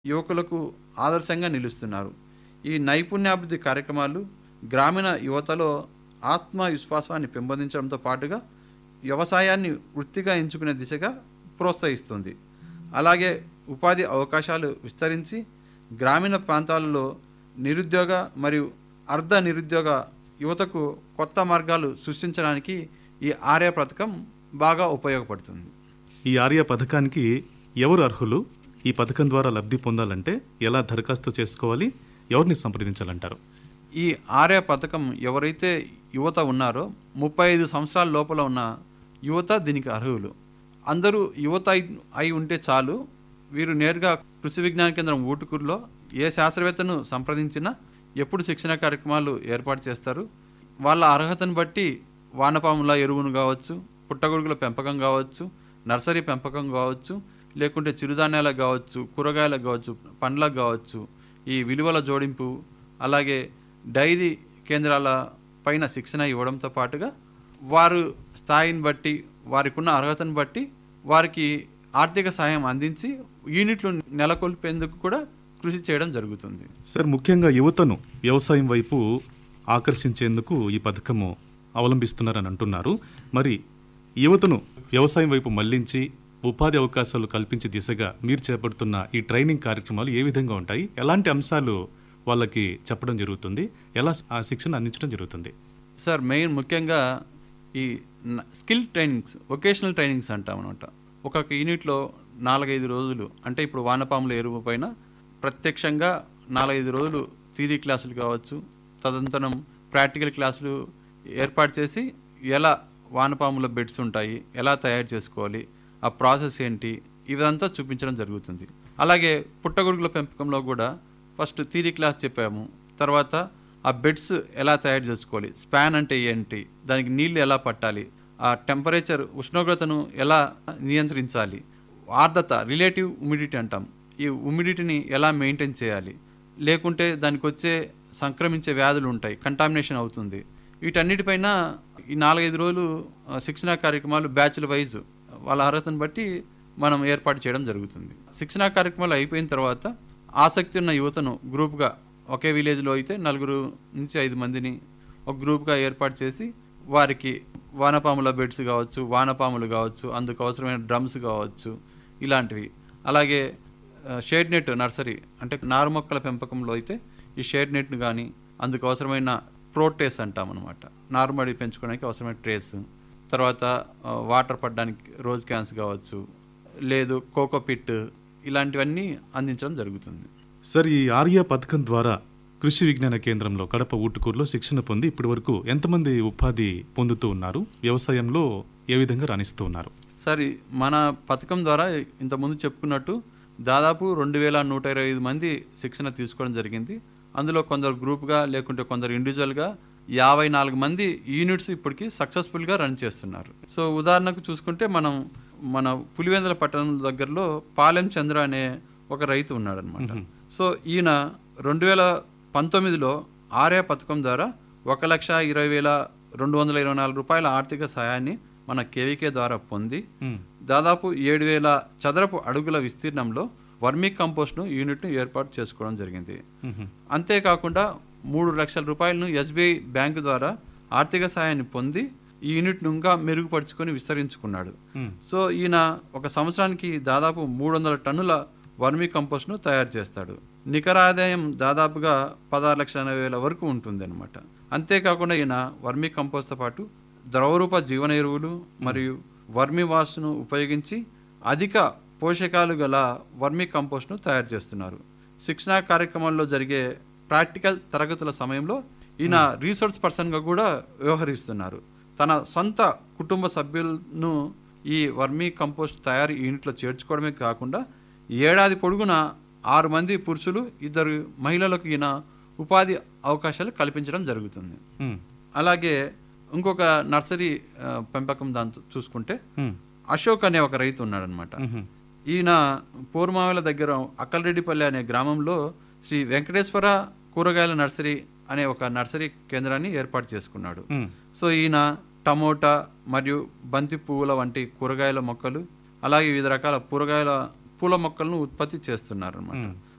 యువకులకు ఆదర్శంగా నిలుస్తున్నారు ఈ నైపుణ్యాభివృద్ధి కార్యక్రమాలు గ్రామీణ యువతలో ఆత్మవిశ్వాసాన్ని పెంపొందించడంతో పాటుగా వ్యవసాయాన్ని వృత్తిగా ఎంచుకునే దిశగా ప్రోత్సహిస్తుంది అలాగే ఉపాధి అవకాశాలు విస్తరించి గ్రామీణ ప్రాంతాలలో నిరుద్యోగ మరియు అర్ధ నిరుద్యోగ యువతకు కొత్త మార్గాలు సృష్టించడానికి ఈ ఆర్య పథకం బాగా ఉపయోగపడుతుంది ఈ ఆర్య పథకానికి ఎవరు అర్హులు ఈ పథకం ద్వారా లబ్ధి పొందాలంటే ఎలా దరఖాస్తు చేసుకోవాలి ఎవరిని సంప్రదించాలంటారు ఈ ఆర్య పథకం ఎవరైతే యువత ఉన్నారో ముప్పై ఐదు సంవత్సరాల లోపల ఉన్న యువత దీనికి అర్హులు అందరూ యువత అయి- అయి ఉంటే చాలు వీరు నేరుగా కృషి విజ్ఞాన కేంద్రం ఊటుకూరులో ఏ శాస్త్రవేత్తను సంప్రదించినా ఎప్పుడు శిక్షణ కార్యక్రమాలు ఏర్పాటు చేస్తారు వాళ్ళ అర్హతను బట్టి వానపాముల ఎరువును కావచ్చు పుట్టగొడుగుల పెంపకం కావచ్చు నర్సరీ పెంపకం కావచ్చు లేకుంటే చిరుధాన్యాలకు కావచ్చు కూరగాయలకు కావచ్చు పండ్లకు కావచ్చు ఈ విలువల జోడింపు అలాగే డైరీ కేంద్రాల పైన శిక్షణ ఇవ్వడంతో పాటుగా వారు స్థాయిని బట్టి వారికి ఉన్న అర్హతను బట్టి వారికి ఆర్థిక సహాయం అందించి యూనిట్లు నెలకొల్పేందుకు కూడా కృషి చేయడం జరుగుతుంది సార్ ముఖ్యంగా యువతను వ్యవసాయం వైపు ఆకర్షించేందుకు ఈ పథకము అవలంబిస్తున్నారని అంటున్నారు మరి యువతను వ్యవసాయం వైపు మళ్లించి ఉపాధి అవకాశాలు కల్పించే దిశగా మీరు చేపడుతున్న ఈ ట్రైనింగ్ కార్యక్రమాలు ఏ విధంగా ఉంటాయి ఎలాంటి అంశాలు వాళ్ళకి చెప్పడం జరుగుతుంది ఎలా ఆ శిక్షణ అందించడం జరుగుతుంది సార్ మెయిన్ ముఖ్యంగా ఈ న- స్కిల్ ట్రైనింగ్స్ వొకేషనల్ ట్రైనింగ్స్ అంటాం అనమాట ఒక్కొక్క యూనిట్లో నాలుగైదు రోజులు అంటే ఇప్పుడు వానపాముల ఎరువు పైన ప్రత్యక్షంగా నాలుగైదు రోజులు థియరీ క్లాసులు కావచ్చు తదనంతరం ప్రాక్టికల్ క్లాసులు ఏర్పాటు చేసి ఎలా వానపాముల బెడ్స్ ఉంటాయి ఎలా తయారు చేసుకోవాలి ఆ ప్రాసెస్ ఏంటి ఇదంతా చూపించడం జరుగుతుంది అలాగే పుట్టగొడుగుల పెంపకంలో కూడా ఫస్ట్ థియరీ క్లాస్ చెప్పాము తర్వాత ఆ బెడ్స్ ఎలా తయారు చేసుకోవాలి స్పాన్ అంటే ఏంటి దానికి నీళ్లు ఎలా పట్టాలి ఆ టెంపరేచర్ ఉష్ణోగ్రతను ఎలా నియంత్రించాలి ఆర్ద్రత రిలేటివ్ హ్యూమిడిటీ అంటాం ఈ హ్యూమిడిటీని ఎలా మెయింటైన్ చేయాలి లేకుంటే దానికి వచ్చే సంక్రమించే వ్యాధులు ఉంటాయి కంటామినేషన్ అవుతుంది వీటన్నిటిపైన ఈ నాలుగైదు రోజులు ఆ, శిక్షణా కార్యక్రమాలు బ్యాచ్ల వైజ్ వాళ్ళ అర్హతను బట్టి మనం ఏర్పాటు చేయడం జరుగుతుంది శిక్షణా కార్యక్రమాలు అయిపోయిన తర్వాత ఆసక్తి ఉన్న యువతను గ్రూప్గా ఒకే విలేజ్లో అయితే నలుగురు నుంచి ఐదు మందిని ఒక గ్రూప్గా ఏర్పాటు చేసి వారికి వానపాముల బెడ్స్ కావచ్చు వానపాములు కావచ్చు అందుకు అవసరమైన డ్రమ్స్ కావచ్చు ఇలాంటివి అలాగే ఆ, షేడ్ నెట్ నర్సరీ అంటే నారు మొక్కల పెంపకంలో అయితే ఈ షేడ్ నెట్ను కానీ అందుకు అవసరమైన ప్రోటేస్ అంటాం అనమాట నారుమడి పెంచుకోవడానికి అవసరమైన ట్రేస్ తర్వాత ఆ, వాటర్ పడడానికి రోజ్ క్యాన్స్ కావచ్చు లేదు కోకో పిట్ ఇలాంటివన్నీ అందించడం జరుగుతుంది సార్ ఈ ఆర్య పథకం ద్వారా కృషి విజ్ఞాన కేంద్రంలో కడప ఊటుకూరులో శిక్షణ పొంది ఇప్పటి వరకు ఎంతమంది ఉపాధి పొందుతూ ఉన్నారు వ్యవసాయంలో ఏ విధంగా రాణిస్తూ ఉన్నారు సార్ ఈ మన పథకం ద్వారా ఇంతకుముందు చెప్పుకున్నట్టు దాదాపు రెండు వేల నూట ఇరవై ఐదు మంది శిక్షణ తీసుకోవడం జరిగింది అందులో కొందరు గ్రూప్గా లేకుంటే కొందరు ఇండివిజువల్గా యాభై నాలుగు మంది యూనిట్స్ ఇప్పటికి సక్సెస్ఫుల్గా రన్ చేస్తున్నారు సో ఉదాహరణకు చూసుకుంటే మనం మన పులివెందుల పట్టణం దగ్గరలో పాలెం చంద్ర అనే ఒక రైతు ఉన్నాడనమాట సో ఈయన రెండు వేల పంతొమ్మిదిలో ఆర్య పథకం ద్వారా ఒక లక్ష ఇరవై వేల రెండు వందల ఇరవై నాలుగు రూపాయల ఆర్థిక సహాయాన్ని మన కేవీకే ద్వారా పొంది మ్మ్. దాదాపు ఏడు వేల చదరపు అడుగుల విస్తీర్ణంలో వర్మీ కంపోస్ట్ను యూనిట్ను ఏర్పాటు చేసుకోవడం జరిగింది మ్మ్. అంతేకాకుండా మూడు లక్షల రూపాయలను ఎస్బీఐ బ్యాంకు ద్వారా ఆర్థిక సహాయాన్ని పొంది ఈ యూనిట్ను ఇంకా మెరుగుపరుచుకొని విస్తరించుకున్నాడు మ్మ్. సో ఈయన ఒక సంవత్సరానికి దాదాపు మూడు వందల టన్నుల వర్మీ కంపోస్ట్ను తయారు చేస్తాడు నికర ఆదాయం దాదాపుగా పదహారు లక్షల ఎనభై వేల వరకు ఉంటుంది అనమాట అంతేకాకుండా ఈయన వర్మీ కంపోస్ట్తో పాటు ద్రవరూప జీవన ఎరువులు మరియు వర్మీ వాష్ను ఉపయోగించి అధిక పోషకాలు గల వర్మీ కంపోస్ట్ను తయారు చేస్తున్నారు శిక్షణా కార్యక్రమాల్లో జరిగే ప్రాక్టికల్ తరగతుల సమయంలో ఈయన రీసోర్స్ పర్సన్గా కూడా వ్యవహరిస్తున్నారు తన సొంత కుటుంబ సభ్యులను ఈ వర్మీ కంపోస్ట్ తయారీ యూనిట్లో చేర్చుకోవడమే కాకుండా ఏడాది పొడుగున ఆరు మంది పురుషులు ఇద్దరు మహిళలకు ఈయన ఉపాధి అవకాశాలు కల్పించడం జరుగుతుంది మ్మ్. అలాగే ఇంకొక నర్సరీ ఆ, పెంపకం దాంతో చూసుకుంటే మ్మ్. అశోక్ అనే ఒక రైతు ఉన్నాడనమాట మ్మ్. ఈయన పూర్మావల దగ్గర అక్కలరెడ్డిపల్లి అనే గ్రామంలో శ్రీ వెంకటేశ్వర కూరగాయల నర్సరీ అనే ఒక నర్సరీ కేంద్రాన్ని ఏర్పాటు చేసుకున్నాడు మ్మ్. సో ఈయన టమోటా మరియు బంతి పువ్వుల వంటి కూరగాయల మొక్కలు అలాగే వివిధ రకాల కూరగాయల పూల మొక్కలను ఉత్పత్తి చేస్తున్నారు అనమాట